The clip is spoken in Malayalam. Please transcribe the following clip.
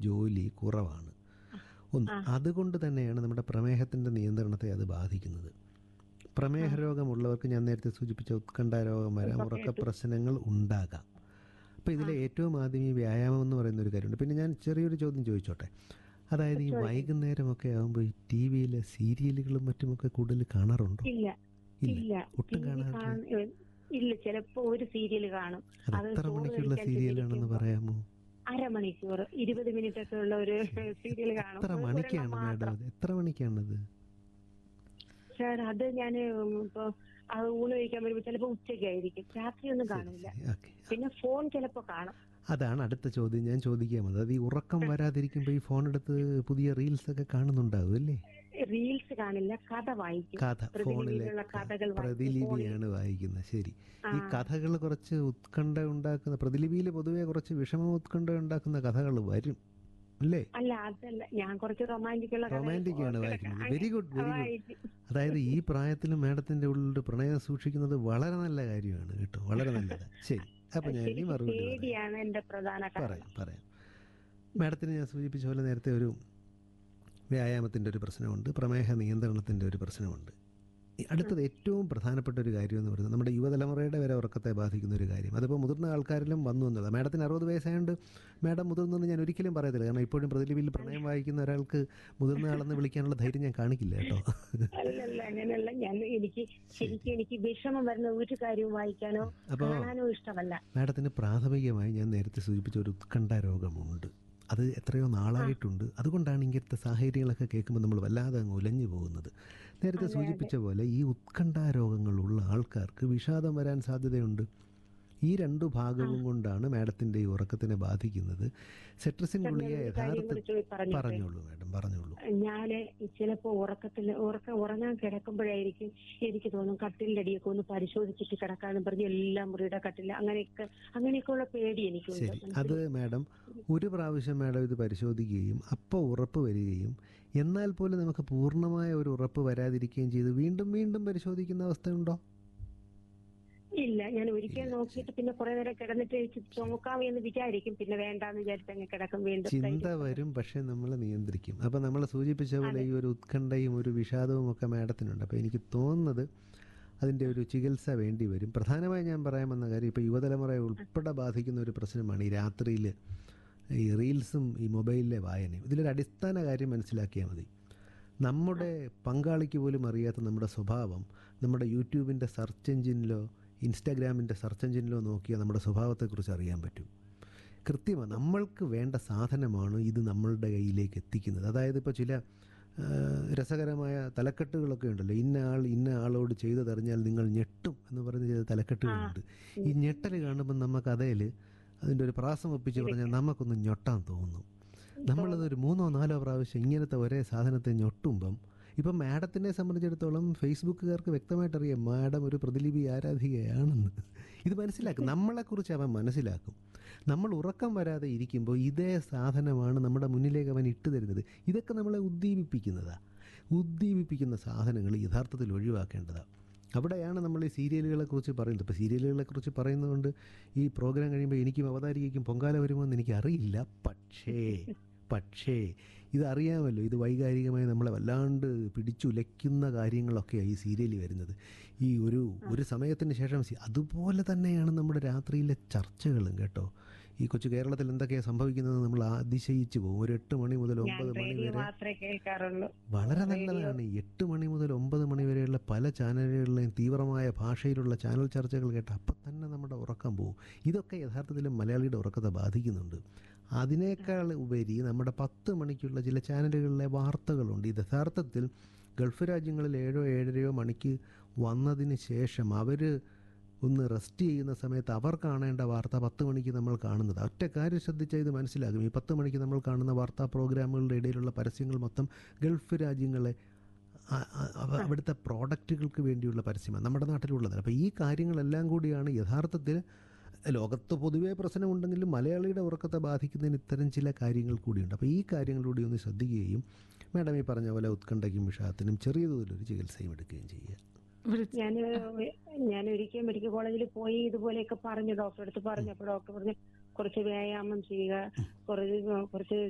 ജോലി കുറവാണ് ഒന്ന് അതുകൊണ്ട് തന്നെയാണ് നമ്മുടെ പ്രമേഹത്തിൻ്റെ നിയന്ത്രണത്തെ അത് ബാധിക്കുന്നത് പ്രമേഹ രോഗമുള്ളവർക്ക് ഞാൻ നേരത്തെ സൂചിപ്പിച്ച ഉത്കണ്ഠ രോഗം വരാം ഉറക്ക പ്രശ്നങ്ങൾ ഉണ്ടാകാം അപ്പോൾ ഇതിലെ ഏറ്റവും ആദ്യം ഈ വ്യായാമം എന്ന് പറയുന്ന ഒരു കാര്യമുണ്ട് പിന്നെ ഞാൻ ചെറിയൊരു ചോദ്യം ചോദിച്ചോട്ടെ അതായത് ഈ വൈകുന്നേരമൊക്കെ ആകുമ്പോൾ ഈ ടി വിയിലെ സീരിയലുകളും മറ്റുമൊക്കെ കൂടുതൽ കാണാറുണ്ടോ ഇല്ല ഇല്ല. ഇല്ല ഒട്ടും TV കാണാറില്ല. കാണ- ഇല്ല ചിലപ്പോ ഒരു സീരിയൽ കാണും അത് അത് എത്ര ചോറ് മണിക്കുള്ള കഴിക്കാൻ സീരിയലാണെന്ന് ചെന്നിരിക്കുമ്പോ പറയാമോ അരമണിക്കൂർ ഇരുപത് മിനിറ്റ് ഒക്കെ ഉള്ള ഒരു സീരിയൽ കാണും എത്ര ഒരു- മണിക്കാണ് ഒരെണ്ണം മാഡം മാത്രം അത് എത്ര മണിക്കാണത് സാർ അത് ഞാൻ ഇപ്പൊ അത് ഊണ് കഴിക്കാൻ വരുമ്പോ ചിലപ്പോ ഉച്ചയ്ക്കായിരിക്കും രാത്രി ഒന്നും കാണില്ല ഓക്കെ പിന്നെ ഫോൺ ചിലപ്പോ കാണും അതാണ് അടുത്ത ചോദ്യം ഞാൻ ചോദിക്കാൻ വന്നത് അത് ഈ ഉറക്കം വരാതിരിക്കുമ്പോൾ ഈ ഫോൺ എടുത്ത് പുതിയ റീൽസ് ഒക്കെ കാണുന്നുണ്ടാവും അല്ലേ റീൽസ് കാണില്ല കഥ വായിക്കും കഥ ഫോണിലെ പ്രതിലിപിയിലുള്ള കഥകൾ വായിക്കും. പ്രതിലിപിയാണ് വായിക്കുന്നത് ശരി ഈ കഥകൾ കുറച്ച് ഉത്കണ്ഠ ഉണ്ടാക്കുന്ന പ്രതിലിപിയിൽ പൊതുവെ കുറച്ച് വിഷമ ഉത്കണ്ഠ ഉണ്ടാക്കുന്ന കഥകൾ വരും അല്ലേ അല്ല അതല്ല ഞാൻ കുറച്ച് റൊമാൻറ്റിക് ഉള്ള കഥകൾ റൊമാൻറ്റിക് ആണ് ഓർത്തിട്ട് വായിക്കുന്നത് അങ്ങനെ വെരി ഗുഡ് വെരി ഗുഡ് വായിക്കും. അതായത് ഈ പ്രായത്തിലും മാഡത്തിന്റെ ഉള്ളിൽ പ്രണയം സൂക്ഷിക്കുന്നത് വളരെ നല്ല കാര്യമാണ് കേട്ടോ വളരെ നല്ലത് ശരി അപ്പൊ ഞാൻ ഇനി മറുപടി പറയാം പേടിയാണ് എന്റെ പ്രധാന കാരണം പറയാം പറയാം മാഡത്തിന് ഞാൻ സൂചിപ്പിച്ച പോലെ നേരത്തെ ഒരു വ്യായാമത്തിൻ്റെ ഒരു പ്രശ്നമുണ്ട് പ്രമേഹ നിയന്ത്രണത്തിൻ്റെ ഒരു പ്രശ്നമുണ്ട് ഈ അടുത്തത് ഏറ്റവും പ്രധാനപ്പെട്ട ഒരു കാര്യം എന്ന് പറയുന്നത് നമ്മുടെ യുവതലമുറയുടെ വരെ ഉറക്കത്തെ ബാധിക്കുന്ന ഒരു കാര്യം അതിപ്പോൾ മുതിർന്ന ആൾക്കാരിലും വന്നു എന്നതാണ് മാഡത്തിന് അറുപത് വയസ്സായതുകൊണ്ട് മാഡം മുതിർന്നെന്ന് ഞാൻ ഒരിക്കലും പറയത്തില്ല കാരണം ഇപ്പോഴും പ്രതിലിപിയിൽ പ്രണയം വായിക്കുന്ന ഒരാൾക്ക് മുതിർന്ന ആളെന്ന് വിളിക്കാനുള്ള ധൈര്യം ഞാൻ കാണിക്കില്ല കേട്ടോ അല്ലല്ല അങ്ങനെയല്ല ഞാൻ എനിക്ക് ശരിക്കും എനിക്ക് വിഷമം വരുന്ന ഒരു കാര്യവും വായിക്കാനോ അപ്പോ- കാണാനോ ഇഷ്ടമല്ല മാഡത്തിന് പ്രാഥമികമായി ഞാൻ നേരത്തെ സൂചിപ്പിച്ച ഒരു ഉത്കണ്ഠ രോഗമുണ്ട് അത് എത്രയോ നാളായിട്ടുണ്ട് അതുകൊണ്ടാണ് ഇങ്ങനത്തെ സാഹചര്യങ്ങളൊക്കെ കേൾക്കുമ്പോൾ നമ്മൾ വല്ലാതെ അങ്ങ് ഉലഞ്ഞു പോകുന്നത് നേരത്തെ സൂചിപ്പിച്ച പോലെ ഈ ഉത്കണ്ഠ രോഗങ്ങളുള്ള ആൾക്കാർക്ക് വിഷാദം വരാൻ സാധ്യതയുണ്ട് ഈ രണ്ടു ഭാഗവും കൊണ്ടാണ് മാഡത്തിൻ്റെ ഈ ഉറക്കത്തിനെ ബാധിക്കുന്നത് സെട്രസിൻ ഗുളിക ഒരു കാര്യം യഥാർത്ഥ കൂടി ചോദി- പറഞ്ഞോട്ടെ? പറഞ്ഞോളൂ മാഡം പറഞ്ഞോളൂ ഞാന് ചിലപ്പോ ഉറക്കത്തിൽ ഉറക്കം ഉറങ്ങാൻ കിടക്കുമ്പോഴായിരിക്കും എനിക്ക് തോന്നും കട്ടിലിന്റെ അടിയൊക്കെ ഒന്ന് പരിശോധിച്ചിട്ട് കിടക്കാന്ന് പറഞ്ഞ് എല്ലാ മുറിയുടെ കട്ടില് അങ്ങനെയൊക്കെ അങ്ങനെയൊക്കെയുള്ള പേടി എനിക്കുണ്ട് ശരി അത് മാഡം ഒരു പ്രാവശ്യം മാഡം ഇത് പരിശോധിക്കുകയും അപ്പോൾ ഉറപ്പ് വരികയും എന്നാൽ പോലും നമുക്ക് പൂർണ്ണമായ ഒരു ഉറപ്പ് വരാതിരിക്കുകയും ചെയ്ത് വീണ്ടും വീണ്ടും പരിശോധിക്കുന്ന അവസ്ഥയുണ്ടോ ഇല്ല ഞാൻ ഒരിക്കൽ നോക്കിയിട്ട് പിന്നെ കുറെ നേരം കിടന്നിട്ട് ഇച്ചിരി നോക്കാം എന്ന് വിചാരിക്കും പിന്നെ വേണ്ടാന്ന് വിചാരിച്ച് അങ്ങ് കിടക്കും വീണ്ടും ചിന്ത വരും പക്ഷേ നമ്മൾ നിയന്ത്രിക്കും അപ്പം നമ്മൾ സൂചിപ്പിച്ച പോലെ ഈ ഒരു ഉത്കണ്ഠയും ഒരു വിഷാദവും ഒക്കെ മാഡത്തിനുണ്ട് അപ്പോൾ എനിക്ക് തോന്നുന്നത് അതിൻ്റെ ഒരു ചികിത്സ വേണ്ടി വരും പ്രധാനമായും ഞാൻ പറയാൻ വന്ന കാര്യം ഇപ്പോൾ യുവതലമുറയെ ഉൾപ്പെടെ ബാധിക്കുന്ന ഒരു പ്രശ്നമാണ് ഈ രാത്രിയിൽ ഈ റീൽസും ഈ മൊബൈലിലെ വായനയും ഇതിലൊരു അടിസ്ഥാന കാര്യം മനസ്സിലാക്കിയാൽ മതി നമ്മുടെ പങ്കാളിക്ക് പോലും അറിയാത്ത നമ്മുടെ സ്വഭാവം നമ്മുടെ യൂട്യൂബിൻ്റെ സെർച്ച് എഞ്ചിനിലോ ഇൻസ്റ്റാഗ്രാമിൻ്റെ സെർച്ച് എഞ്ചിനിലോ നോക്കിയാൽ നമ്മുടെ സ്വഭാവത്തെക്കുറിച്ച് അറിയാൻ പറ്റും കൃത്യമാണ് നമ്മൾക്ക് വേണ്ട സാധനമാണ് ഇത് നമ്മളുടെ കയ്യിലേക്ക് എത്തിക്കുന്നത് അതായത് ഇപ്പോൾ ചില ആ, രസകരമായ തലക്കെട്ടുകളൊക്കെ ഉണ്ടല്ലോ ഇന്ന ആൾ ഇന്ന ആളോട് ചെയ്തതറിഞ്ഞാൽ നിങ്ങൾ ഞെട്ടും എന്ന് പറഞ്ഞ് ചെയ്ത തലക്കെട്ടുകളുണ്ട് ഈ ഞെട്ടൽ കാണുമ്പോൾ നമുക്ക് അതേൽ അതിൻ്റെ ഒരു പ്രാസം ഒപ്പിച്ച് പറഞ്ഞാൽ നമുക്കൊന്ന് ഞൊട്ടാൻ തോന്നും നമ്മളതൊരു മൂന്നോ നാലോ പ്രാവശ്യം ഇങ്ങനത്തെ ഒരേ സാധനത്തെ ഞൊട്ടുമ്പം ഇപ്പം മാഡത്തിനെ സംബന്ധിച്ചിടത്തോളം ഫേസ്ബുക്കുകാർക്ക് വ്യക്തമായിട്ട് അറിയാം മാഡം ഒരു പ്രതിലിപി ആരാധികയാണെന്ന് ഇത് മനസ്സിലാക്കും നമ്മളെക്കുറിച്ച് അവൻ മനസ്സിലാക്കും നമ്മൾ ഉറക്കം വരാതെ ഇരിക്കുമ്പോൾ ഇതേ സാധനമാണ് നമ്മുടെ മുന്നിലേക്ക് അവൻ ഇട്ട് തരുന്നത് ഇതൊക്കെ നമ്മളെ ഉദ്ദീപിപ്പിക്കുന്നതാണ് ഉദ്ദീപിപ്പിക്കുന്ന സാധനങ്ങൾ യഥാർത്ഥത്തിൽ ഒഴിവാക്കേണ്ടതാണ് അവിടെയാണ് നമ്മൾ ഈ സീരിയലുകളെ കുറിച്ച് പറയുന്നത് ഇപ്പോൾ സീരിയലുകളെ കുറിച്ച് പറയുന്നതുകൊണ്ട് ഈ പ്രോഗ്രാം കഴിയുമ്പോൾ എനിക്കും അവതാരികയ്ക്കും പൊങ്കാല വരുമോ എന്ന് എനിക്ക് അറിയില്ല പക്ഷേ പക്ഷേ ഇതറിയാമല്ലോ ഇത് വൈകാരികമായി നമ്മളെ വല്ലാണ്ട് പിടിച്ചുലയ്ക്കുന്ന കാര്യങ്ങളൊക്കെയാണ് ഈ സീരിയലിൽ വരുന്നത് ഈ ഒരു ഒരു സമയത്തിന് ശേഷം സി- അതുപോലെ തന്നെയാണ് നമ്മുടെ രാത്രിയിലെ ചർച്ചകളും കേട്ടോ ഈ കൊച്ചു കേരളത്തിൽ എന്തൊക്കെയാണ് സംഭവിക്കുന്നത് നമ്മൾ അതിശയിച്ചു പോകും ഒരു എട്ട് മണി മുതൽ ഞാൻ ഒമ്പത് മണി റേഡിയോ വരെ മാത്രമേ കേൾക്കാറുള്ളൂ വളരെ നല്ലതാണ് എട്ട് മണി മുതൽ ഒമ്പത് മണി വരെയുള്ള പല ചാനലുകളിലെയും തീവ്രമായ ഭാഷയിലുള്ള ചാനൽ ചർച്ചകൾ കേട്ട് അപ്പം തന്നെ നമ്മുടെ ഉറക്കം പോകും ഇതൊക്കെ യഥാർത്ഥത്തിൽ മലയാളിയുടെ ഉറക്കത്തെ ബാധിക്കുന്നുണ്ട് അതിനേക്കാൾ ഉപരി നമ്മുടെ പത്ത് മണിക്കുള്ള ചില ചാനലുകളിലെ വാർത്തകളുണ്ട് ഇത് യഥാർത്ഥത്തിൽ ഗൾഫ് രാജ്യങ്ങളിൽ ഏഴോ ഏഴരയോ മണിക്ക് വന്നതിന് ശേഷം അവർ ഒന്ന് റെസ്റ്റ് ചെയ്യുന്ന സമയത്ത് അവർ കാണേണ്ട വാർത്ത പത്ത് മണിക്ക് നമ്മൾ കാണുന്നത് ഒറ്റ കാര്യം ശ്രദ്ധിച്ചാൽ ഇത് മനസ്സിലാകും ഈ പത്ത് മണിക്ക് നമ്മൾ കാണുന്ന വാർത്താ പ്രോഗ്രാമുകളുടെ ഇടയിലുള്ള പരസ്യങ്ങൾ മൊത്തം ഗൾഫ് രാജ്യങ്ങളെ ആ- ആ- അവ- അവിടുത്തെ പ്രോഡക്റ്റുകൾക്ക് വേണ്ടിയുള്ള പരസ്യമാണ് നമ്മുടെ നാട്ടിലുള്ളത് അപ്പോൾ ഈ കാര്യങ്ങളെല്ലാം കൂടിയാണ് യഥാർത്ഥത്തിൽ ലോകത്ത് പൊതുവേ പ്രശ്നമുണ്ടെങ്കിലും മലയാളിയുടെ ഉറക്കത്തെ ബാധിക്കുന്നതിന് ഇത്തരം ചില കാര്യങ്ങൾ കൂടിയുണ്ട് അപ്പോൾ ഈ കാര്യങ്ങളിലൂടെ ഒന്ന് ശ്രദ്ധിക്കുകയും മാഡം ഈ പറഞ്ഞ പോലെ ഉത്കണ്ഠയ്ക്കും വിഷാദത്തിനും ചെറിയ തോതിലൊരു ചികിത്സയും എടുക്കുകയും ചെയ്യുക ഞാൻ ഞാൻ ഒരിക്കൽ മെഡിക്കൽ കോളേജിൽ പോയി ഇതുപോലെയൊക്കെ പറഞ്ഞു ഡോക്ടറെ അടുത്ത് പറഞ്ഞപ്പോൾ ഡോക്ടർ പറഞ്ഞു കുറച്ച് വ്യായാമം ചെയ്യുക കുറച്ച് കുറച്ച്